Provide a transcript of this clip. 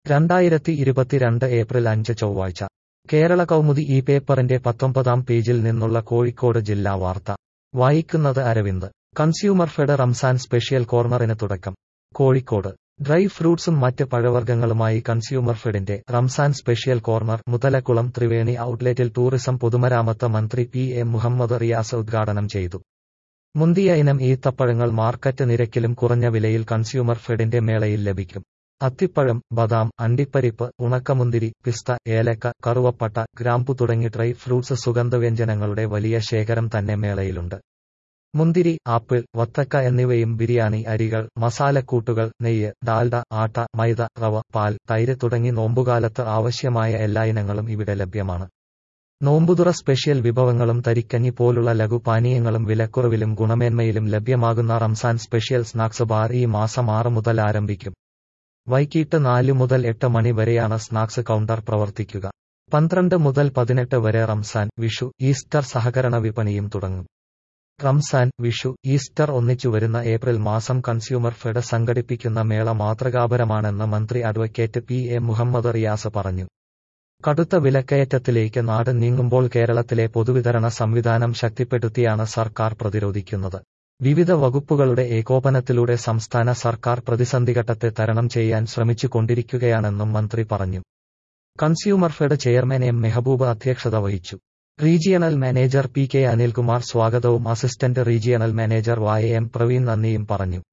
രണ്ടായിരത്തി ഇരുപത്തിരണ്ട് ഏപ്രിൽ അഞ്ച് ചൊവ്വാഴ്ച കേരള കൗമുദി ഈ പേപ്പറിന്റെ പത്തൊമ്പതാം പേജിൽ നിന്നുള്ള കോഴിക്കോട് ജില്ലാ വാർത്ത വായിക്കുന്നത് Aravind consumer fed Ramzan special കോർണറിന് തുടക്കം കോഴിക്കോട് ഡ്രൈ ഫ്രൂട്ട്സും മറ്റ് പഴവർഗ്ഗങ്ങളുമായി കൺസ്യൂമർ ഫെഡിന്റെ റംസാൻ സ്പെഷ്യൽ കോർണർ മുതലക്കുളം ത്രിവേണി ഔട്ട്ലെറ്റിൽ ടൂറിസം പൊതുമരാമത്ത് മന്ത്രി പി എ മുഹമ്മദ് റിയാസ് ഉദ്ഘാടനം ചെയ്തു മുന്തിയ ഇനം ഈത്തപ്പഴങ്ങൾ മാർക്കറ്റ് നിരക്കിലും കുറഞ്ഞ വിലയിൽ കൺസ്യൂമർ ഫെഡിന്റെ മേളയിൽ ലഭിക്കും അത്തിപ്പഴം ബദാം അണ്ടിപ്പരിപ്പ് ഉണക്കമുന്തിരി പിസ്ത ഏലക്ക കറുവപ്പട്ട ഗ്രാമ്പു തുടങ്ങി ഡ്രൈ ഫ്രൂട്ട്സ് സുഗന്ധവ്യഞ്ജനങ്ങളുടെ വലിയ ശേഖരം തന്നെ മേളയിലുണ്ട് മുന്തിരി ആപ്പിൾ വത്തക്ക എന്നിവയും ബിരിയാണി അരികൾ മസാലക്കൂട്ടുകൾ നെയ്യ് ഡാൽഡ ആട്ട മൈദ റവ പാൽ തൈര് തുടങ്ങി നോമ്പുകാലത്ത് ആവശ്യമായ എല്ലാ ഇനങ്ങളും ഇവിടെ ലഭ്യമാണ് നോമ്പുതുറ സ്പെഷ്യൽ വിഭവങ്ങളും തരിക്കഞ്ഞി പോലുള്ള ലഘുപാനീയങ്ങളും വിലക്കുറവിലും ഗുണമേന്മയിലും ലഭ്യമാകുന്ന റംസാൻ സ്പെഷ്യൽ സ്നാക്സ് ബാർ ഈ മാസം ആറ് മുതൽ ആരംഭിക്കും വൈകിട്ട് നാല് മുതൽ എട്ട് മണി വരെയാണ് സ്നാക്സ് കൗണ്ടർ പ്രവർത്തിക്കുക പന്ത്രണ്ട് മുതൽ പതിനെട്ട് വരെ റംസാൻ വിഷു ഈസ്റ്റർ സഹകരണ വിപണിയും തുടങ്ങും റംസാൻ വിഷു ഈസ്റ്റർ ഒന്നിച്ചു വരുന്ന ഏപ്രിൽ മാസം കൺസ്യൂമർ ഫെഡ് സംഘടിപ്പിക്കുന്ന മേള മാതൃകാപരമാണെന്ന് മന്ത്രി advocate P A Muhammad Riyas പറഞ്ഞു കടുത്ത വിലക്കയറ്റത്തിലേക്ക് നാട് നീങ്ങുമ്പോൾ കേരളത്തിലെ പൊതുവിതരണ സംവിധാനം ശക്തിപ്പെടുത്തിയാണ് സർക്കാർ പ്രതിരോധിക്കുന്നത് വിവിധ വകുപ്പുകളുടെ ഏകോപനത്തിലൂടെ സംസ്ഥാന സർക്കാർ പ്രതിസന്ധിഘട്ടത്തെ തരണം ചെയ്യാൻ ശ്രമിച്ചു കൊണ്ടിരിക്കുകയാണെന്നും മന്ത്രി പറഞ്ഞു consumer fed chairman M Mehaboob അധ്യക്ഷത വഹിച്ചു regional manager P K Anilkumar സ്വാഗതവും assistant regional manager Y M Praveen നന്ദിയും പറഞ്ഞു